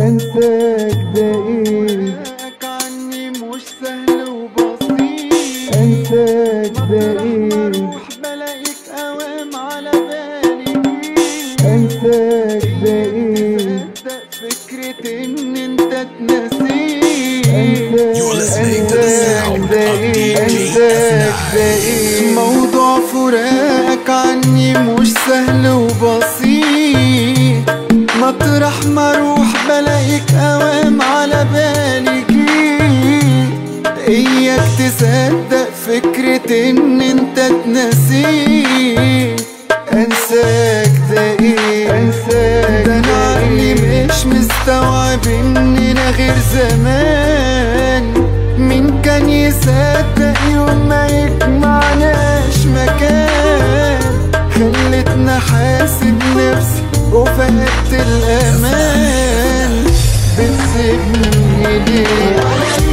انساك ده ايه فراقك عني مش سهل وبسيط انساك ده ايه بروح بلاقيك اوام على بالي انساك ده ايه تصدق فكرة ان انت تنسيت You're listening to the sound of DJ F9. موضوع فراقك عني مش سهل وبسيط مطرح ما اروح بلاقيك اوام على بالي جيت اياك تصدق فكرة ان انت تنسيت انساك ده ايه انساك ده انا ده عقلي ايه مش مستوعب اننا غير زمان مين كان يصدق يوم ما يجمعناش مكان خلتنا حاسب نفسي وفقدت الامان بتسيبني ليه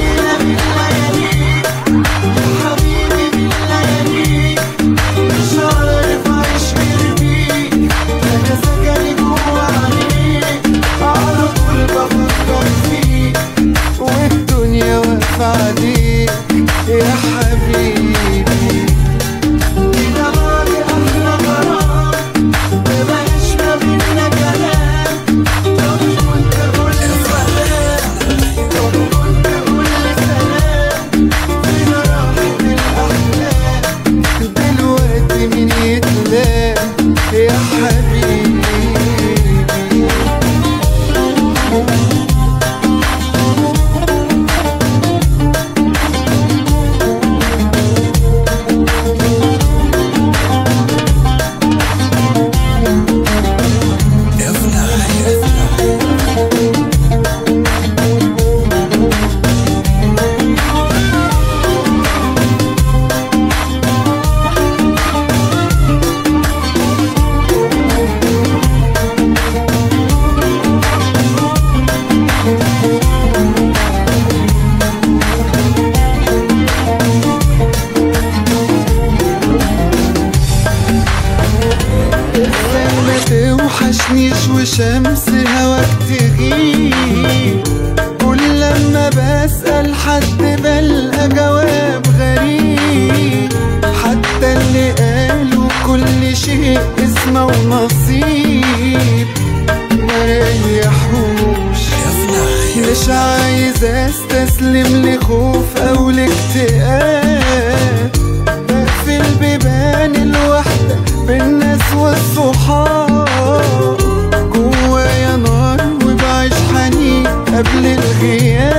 حبيبي بالليالي مش عارف اعيش غير بيك انا سكني جوا عينيك على طول بفكر فيك والدنيا واقفة عليك يا حبيبي كده بعد احلى غرام مبقاش ما بينا كلام طب كنت قول لي سلام طب كنت قول لي سلام فين راحت الاحلام دلوقتي مين يتلام يا حبيبي ازاي ما توحشنيش وشمس هواك تغيب كل لما بسأل حد بلقى جواب غريب حتى اللي قالوا كل شيء اسمه ونصيب ما يريحوش مش عايز استسلم لخوف او لاكتئاب بقفل بيبان الوحدة بالناس والصحاب جوايا نار وبعيش حنين قبل الغياب